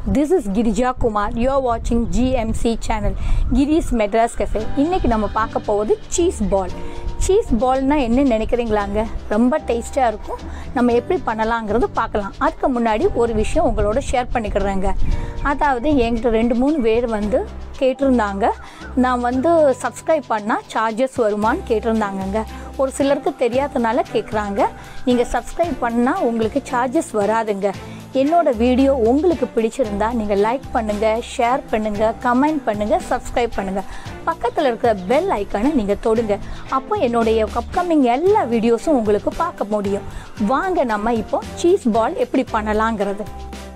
this is Girija Kumar you are வாட்சிங் GMC channel Kris Madras cafe இன்றைக்கி நம்ம பார்க்க போவது சீஸ் பால் சீஸ் பால்னால் என்ன நினைக்கிறீங்களாங்க ரொம்ப டேஸ்ட்டாக இருக்கும் நம்ம எப்படி பண்ணலாங்கிறது பார்க்கலாம் அதுக்கு முன்னாடி ஒரு விஷயம் உங்களோட ஷேர் பண்ணிக்கிறேங்க அதாவது என்கிட்ட ரெண்டு மூணு பேர் வந்து கேட்டிருந்தாங்க நான் வந்து சப்ஸ்கிரைப் பண்ணால் சார்ஜஸ் வருமான்னு கேட்டிருந்தாங்கங்க ஒரு சிலருக்கு தெரியாதனால கேட்குறாங்க நீங்கள் சப்ஸ்கிரைப் பண்ணால் உங்களுக்கு சார்ஜஸ் வராதுங்க என்னோட வீடியோ உங்களுக்கு பிடிச்சிருந்தா நீங்கள் லைக் பண்ணுங்கள் ஷேர் பண்ணுங்கள் கமெண்ட் பண்ணுங்கள் சப்ஸ்கிரைப் பண்ணுங்கள் பக்கத்தில் இருக்கிற பெல் ஐக்கானை நீங்கள் தொடுங்க அப்போ என்னுடைய அப்கமிங் எல்லா வீடியோஸும் உங்களுக்கு பார்க்க முடியும் வாங்க நம்ம இப்போ சீஸ் பால் எப்படி பண்ணலாங்கிறது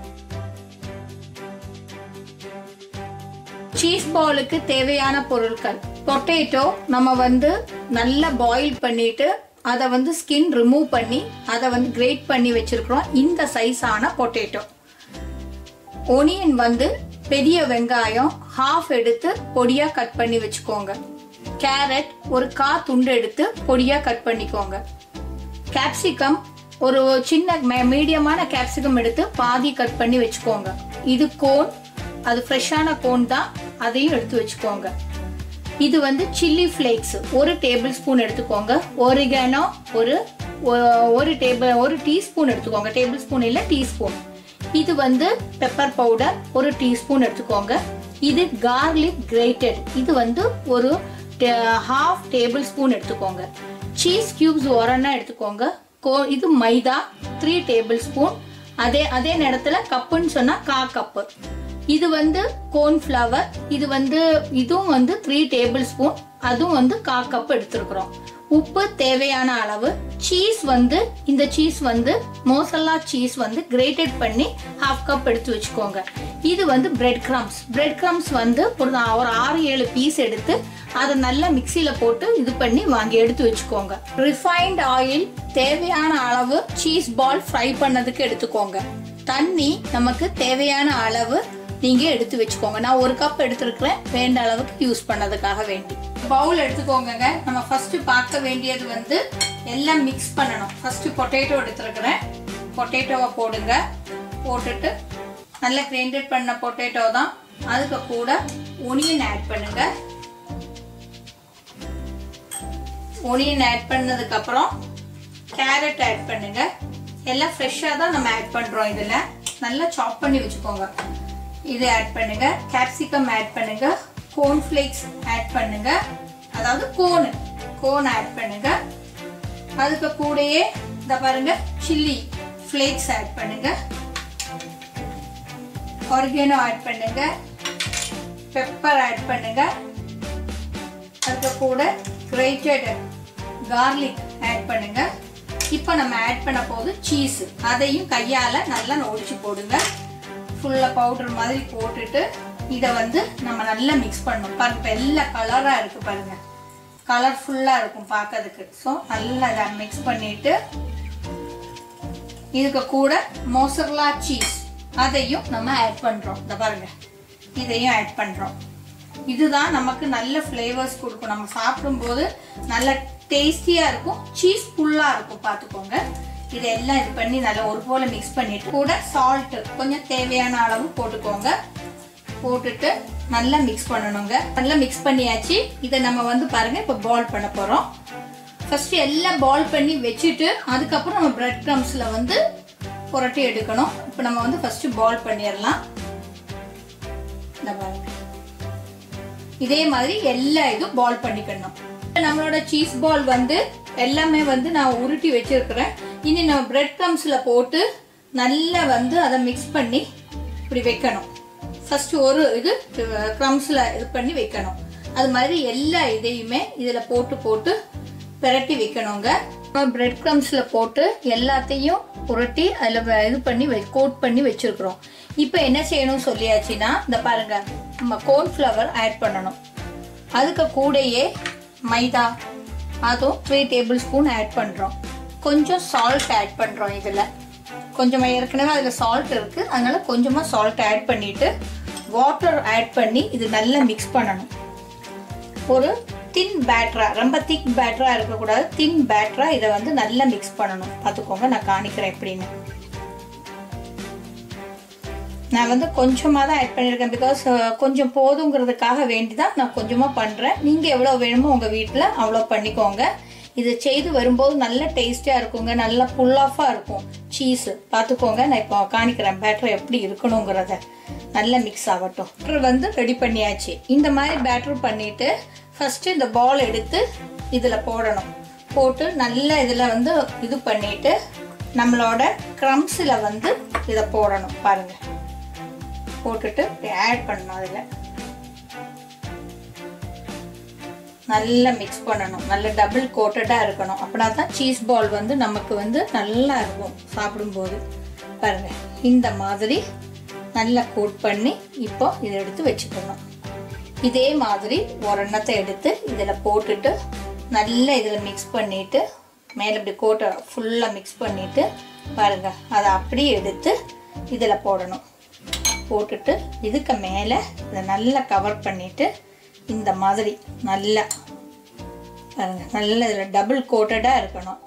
சீஸ் பாலுக்கு தேவையான பொருட்கள் பொட்டேட்டோ நம்ம வந்து நல்லா பாயில் பண்ணிட்டு அதை வந்து ஸ்கின் ரிமூவ் பண்ணி அதை வந்து கிரேட் பண்ணி வச்சிருக்கிறோம் இந்த சைஸான பொட்டேட்டோ ஒனியன் வந்து பெரிய வெங்காயம் ஹாஃப் எடுத்து பொடியா கட் பண்ணி வச்சுக்கோங்க கேரட் ஒரு கா துண்டு எடுத்து பொடியா கட் பண்ணிக்கோங்க கேப்சிகம் ஒரு சின்ன மீடியமான கேப்சிகம் எடுத்து பாதி கட் பண்ணி வச்சுக்கோங்க இது கோன் அது ஃப்ரெஷ்ஷான கோன் தான் அதையும் எடுத்து வச்சுக்கோங்க இது வந்து சில்லி ஃப்ளேக்ஸ் ஒரு டேபிள் ஸ்பூன் எடுத்துக்கோங்க ஒரிகானோ ஒரு ஒரு டேபிள் ஒரு டீஸ்பூன் எடுத்துக்கோங்க டேபிள் ஸ்பூன் இல்லை டீஸ்பூன் இது வந்து பெப்பர் பவுடர் ஒரு டீஸ்பூன் எடுத்துக்கோங்க இது கார்லிக் கிரேட்டட் இது வந்து ஒரு ஹாஃப் டேபிள் ஸ்பூன் எடுத்துக்கோங்க சீஸ் கியூப்ஸ் ஒரன்னா எடுத்துக்கோங்க கோ இது மைதா த்ரீ டேபிள் ஸ்பூன் அதே அதே நேரத்தில் கப்புன்னு சொன்னால் கா கப்பு இது வந்து கோர்ன்ஃப்ளவர் இது வந்து இதுவும் வந்து த்ரீ டேபிள் ஸ்பூன் அதுவும் வந்து கா கப் எடுத்துருக்குறோம் உப்பு தேவையான அளவு சீஸ் வந்து இந்த சீஸ் வந்து மோசல்லா சீஸ் வந்து கிரேட்டட் பண்ணி ஹாஃப் கப் எடுத்து வச்சுக்கோங்க இது வந்து பிரெட் கிரம்ஸ் பிரெட் கிரம்ஸ் வந்து ஒரு ஒரு ஆறு ஏழு பீஸ் எடுத்து அதை நல்லா மிக்சியில போட்டு இது பண்ணி வாங்கி எடுத்து வச்சுக்கோங்க ரிஃபைன்ட் ஆயில் தேவையான அளவு சீஸ் பால் ஃப்ரை பண்ணதுக்கு எடுத்துக்கோங்க தண்ணி நமக்கு தேவையான அளவு நீங்க எடுத்து வச்சுக்கோங்க நான் ஒரு கப் எடுத்திருக்கிறேன் வேண்ட அளவுக்கு யூஸ் பண்ணதுக்காக வேண்டி பவுல் எடுத்துக்கோங்க நம்ம ஃபர்ஸ்ட் பார்க்க வேண்டியது வந்து எல்லாம் மிக்ஸ் பண்ணணும் ஃபர்ஸ்ட் பொட்டேட்டோ எடுத்துருக்கிறேன் பொட்டேட்டோவை போடுங்க போட்டுட்டு நல்லா கிரைண்டட் பண்ண பொட்டேட்டோ தான் அதுக்கு கூட ஒனியன் ஆட் பண்ணுங்க ஒனியன் ஆட் பண்ணதுக்கு அப்புறம் கேரட் ஆட் பண்ணுங்க எல்லாம் ஃப்ரெஷ்ஷாக தான் நம்ம ஆட் பண்ணுறோம் இதில் நல்லா சாப் பண்ணி வச்சுக்கோங்க இது ஆட் பண்ணுங்க கேப்சிகம் ஆட் பண்ணுங்க கோன் ஃப்ளேக்ஸ் ஆட் பண்ணுங்க அதாவது கோன் கோன் ஆட் பண்ணுங்க அதுக்கு கூடயே இந்த பாருங்க சில்லி ஃப்ளேக்ஸ் ஆட் பண்ணுங்க ஒரிகேனோ ஆட் பண்ணுங்க பெப்பர் ஆட் பண்ணுங்க அதுக்கு கூட கிரேட்டட் கார்லிக் ஆட் பண்ணுங்க இப்போ நம்ம ஆட் பண்ண போது சீஸ் அதையும் கையால் நல்லா நொடிச்சு போடுங்க ஃபுல்லாக பவுடர் மாதிரி போட்டுட்டு இதை வந்து நம்ம நல்லா மிக்ஸ் பண்ணணும் பாருங்க இப்போ எல்லா கலராக இருக்குது பாருங்க கலர்ஃபுல்லாக இருக்கும் பார்க்கறதுக்கு ஸோ நல்லா இதை மிக்ஸ் பண்ணிட்டு இதுக்கு கூட மோசர்லா சீஸ் அதையும் நம்ம ஆட் பண்ணுறோம் இந்த பாருங்க இதையும் ஆட் பண்ணுறோம் இதுதான் நமக்கு நல்ல ஃப்ளேவர்ஸ் கொடுக்கும் நம்ம சாப்பிடும்போது நல்ல டேஸ்டியாக இருக்கும் சீஸ் ஃபுல்லாக இருக்கும் பார்த்துக்கோங்க இதெல்லாம் இது பண்ணி நல்லா ஒரு போல மிக்ஸ் பண்ணிட்டு கூட சால்ட் கொஞ்சம் தேவையான அளவு போட்டுக்கோங்க போட்டுட்டு நல்லா மிக்ஸ் பண்ணணுங்க நல்லா மிக்ஸ் பண்ணியாச்சு இதை நம்ம வந்து பாருங்க இப்போ பால் பண்ண போகிறோம் ஃபர்ஸ்ட் எல்லாம் பால் பண்ணி வச்சுட்டு அதுக்கப்புறம் நம்ம பிரெட் க்ரம்ஸில் வந்து புரட்டி எடுக்கணும் இப்போ நம்ம வந்து ஃபர்ஸ்ட் பால் பண்ணிடலாம் இந்த பாருங்க இதே மாதிரி எல்லா இதுவும் பால் பண்ணிக்கணும் நம்மளோட சீஸ் பால் வந்து எல்லாமே வந்து நான் உருட்டி வச்சிருக்கிறேன் இனி நம்ம பிரெட் க்ரம்ஸில் போட்டு நல்லா வந்து அதை மிக்ஸ் பண்ணி இப்படி வைக்கணும் ஃபர்ஸ்ட் ஒரு இது க்ரம்ஸில் இது பண்ணி வைக்கணும் அது மாதிரி எல்லா இதையுமே இதில் போட்டு போட்டு பிரட்டி வைக்கணுங்க பிரெட் க்ரம்ஸில் போட்டு எல்லாத்தையும் புரட்டி அதில் இது பண்ணி கோட் பண்ணி வச்சிருக்கிறோம் இப்போ என்ன செய்யணும் சொல்லியாச்சுன்னா இந்த பாருங்க நம்ம கோர்ன்ஃப்ளவர் ஆட் பண்ணணும் அதுக்கு கூடயே மைதா அதுவும் த்ரீ டேபிள் ஸ்பூன் ஆட் பண்ணுறோம் கொஞ்சம் சால்ட் ஆட் பண்ணுறோம் இதில் கொஞ்சமாக ஏற்கனவே அதில் சால்ட் இருக்குது அதனால கொஞ்சமாக சால்ட் ஆட் பண்ணிவிட்டு வாட்டர் ஆட் பண்ணி இது நல்லா மிக்ஸ் பண்ணணும் ஒரு தின் பேட்டரா ரொம்ப திக் பேட்டரா இருக்கக்கூடாது தின் பேட்டரா இதை வந்து நல்லா மிக்ஸ் பண்ணணும் பார்த்துக்கோங்க நான் காணிக்கிறேன் எப்படின்னு நான் வந்து கொஞ்சமாக தான் ஆட் பண்ணியிருக்கேன் பிகாஸ் கொஞ்சம் போதுங்கிறதுக்காக வேண்டி தான் நான் கொஞ்சமாக பண்ணுறேன் நீங்கள் எவ்வளோ வேணுமோ உங்கள் வீட்டில் அவ்வளோ பண்ணிக்கோங்க இது செய்து வரும்போது நல்ல டேஸ்டியாக இருக்குங்க நல்லா புல் ஆஃபாக இருக்கும் சீஸு பார்த்துக்கோங்க நான் இப்போ காணிக்கிறேன் பேட்டர் எப்படி இருக்கணுங்கிறத நல்லா மிக்ஸ் ஆகட்டும் பேட்டர் வந்து ரெடி பண்ணியாச்சு இந்த மாதிரி பேட்டர் பண்ணிவிட்டு ஃபஸ்ட்டு இந்த பால் எடுத்து இதில் போடணும் போட்டு நல்லா இதில் வந்து இது பண்ணிவிட்டு நம்மளோட க்ரம்ஸில் வந்து இதை போடணும் பாருங்கள் போட்டுட்டு ஆட் பண்ணணும் அதில் நல்லா மிக்ஸ் பண்ணணும் நல்ல டபுள் கோட்டடாக இருக்கணும் அப்படின்னா தான் சீஸ் பால் வந்து நமக்கு வந்து நல்லா இருக்கும் சாப்பிடும்போது பாருங்க இந்த மாதிரி நல்லா கோட் பண்ணி இப்போ இதை எடுத்து வச்சுக்கணும் இதே மாதிரி ஒரு எண்ணத்தை எடுத்து இதில் போட்டுட்டு நல்லா இதில் மிக்ஸ் பண்ணிவிட்டு மேலே இப்படி கோட்டை ஃபுல்லாக மிக்ஸ் பண்ணிவிட்டு பாருங்கள் அதை அப்படியே எடுத்து இதில் போடணும் போட்டுட்டு இதுக்கு மேலே இதை நல்லா கவர் பண்ணிவிட்டு இந்த மாதிரி நல்லா பாருங்க நல்லா இதில் டபுள் கோட்டடாக இருக்கணும்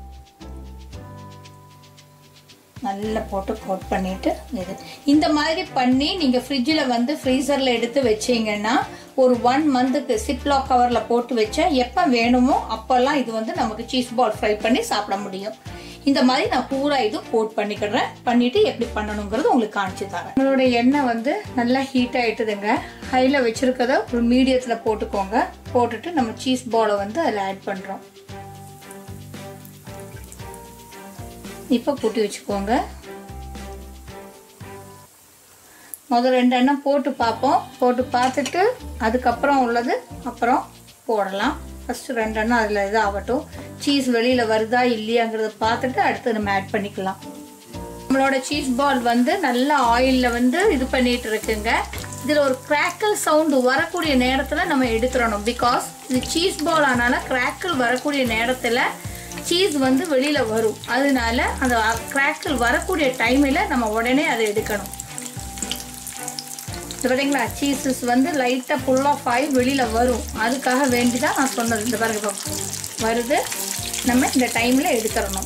நல்லா போட்டு கோட் பண்ணிட்டு இது இந்த மாதிரி பண்ணி நீங்கள் ஃப்ரிட்ஜில் வந்து ஃப்ரீசரில் எடுத்து வச்சீங்கன்னா ஒரு ஒன் மந்த்துக்கு சிப்லாக் கவரில் போட்டு வச்சா எப்போ வேணுமோ அப்போல்லாம் இது வந்து நமக்கு சீஸ் பால் ஃப்ரை பண்ணி சாப்பிட முடியும் இந்த மாதிரி நான் பூரா இது கோட் பண்ணிக்கிறேன் பண்ணிட்டு எப்படி பண்ணணுங்கிறது உங்களுக்கு காமிச்சு தரேன் நம்மளோட எண்ணெய் வந்து நல்லா ஹீட் ஆயிட்டுதுங்க ஹையில் வச்சிருக்கத ஒரு மீடியத்தில் போட்டுக்கோங்க போட்டுட்டு நம்ம சீஸ் பாலை வந்து அதில் ஆட் பண்ணுறோம் இப்போ கூட்டி வச்சுக்கோங்க முதல் ரெண்டு எண்ணெய் போட்டு பார்ப்போம் போட்டு பார்த்துட்டு அதுக்கப்புறம் உள்ளது அப்புறம் போடலாம் ஃபஸ்ட்டு ரெண்டு எண்ணெய் அதில் இது ஆகட்டும் சீஸ் வெளியில் வருதா இல்லையாங்கிறத பார்த்துட்டு அடுத்து நம்ம ஆட் பண்ணிக்கலாம் நம்மளோட சீஸ் பால் வந்து நல்ல ஆயிலில் வந்து இது பண்ணிட்டு இருக்குங்க இதில் ஒரு கிராக்கல் சவுண்டு வரக்கூடிய நேரத்தில் நம்ம எடுத்துடணும் பிகாஸ் இது சீஸ் பால் ஆனால கிராக்கல் வரக்கூடிய நேரத்தில் சீஸ் வந்து வெளியில் வரும் அதனால அந்த கிராக்கல் வரக்கூடிய டைமில் நம்ம உடனே அதை எடுக்கணும் இது பார்த்தீங்களா சீசஸ் வந்து லைட்டாக ஃபுல் ஆஃப் ஆகி வெளியில் வரும் அதுக்காக வேண்டி தான் நான் சொன்னது இந்த பாருங்க இப்போ வருது நம்ம இந்த டைமில் எடுத்துடணும்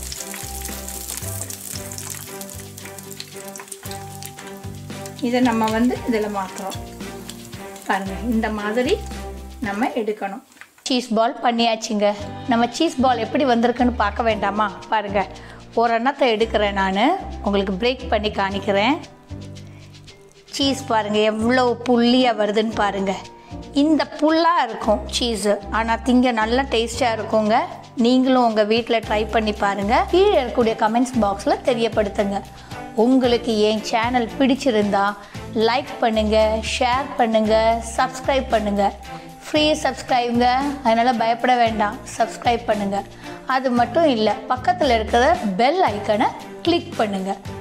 இதை நம்ம வந்து இதில் மாற்றுறோம் பாருங்கள் இந்த மாதிரி நம்ம எடுக்கணும் சீஸ் பால் பண்ணியாச்சுங்க நம்ம சீஸ் பால் எப்படி வந்திருக்குன்னு பார்க்க வேண்டாமா பாருங்கள் ஒரு எண்ணத்தை எடுக்கிறேன் நான் உங்களுக்கு பிரேக் பண்ணி காணிக்கிறேன் சீஸ் பாருங்கள் எவ்வளோ புள்ளியாக வருதுன்னு பாருங்கள் இந்த புல்லாக இருக்கும் சீஸு ஆனால் திங்க நல்லா டேஸ்ட்டாக இருக்குங்க நீங்களும் உங்கள் வீட்டில் ட்ரை பண்ணி பாருங்கள் கீழே இருக்கக்கூடிய கமெண்ட்ஸ் பாக்ஸில் தெரியப்படுத்துங்க உங்களுக்கு என் சேனல் பிடிச்சிருந்தா லைக் பண்ணுங்கள் ஷேர் பண்ணுங்கள் சப்ஸ்கிரைப் பண்ணுங்கள் ஃப்ரீ சப்ஸ்கிரைபுங்க அதனால் பயப்பட வேண்டாம் சப்ஸ்கிரைப் பண்ணுங்கள் அது மட்டும் இல்லை பக்கத்தில் இருக்கிற பெல் ஐக்கனை கிளிக் பண்ணுங்கள்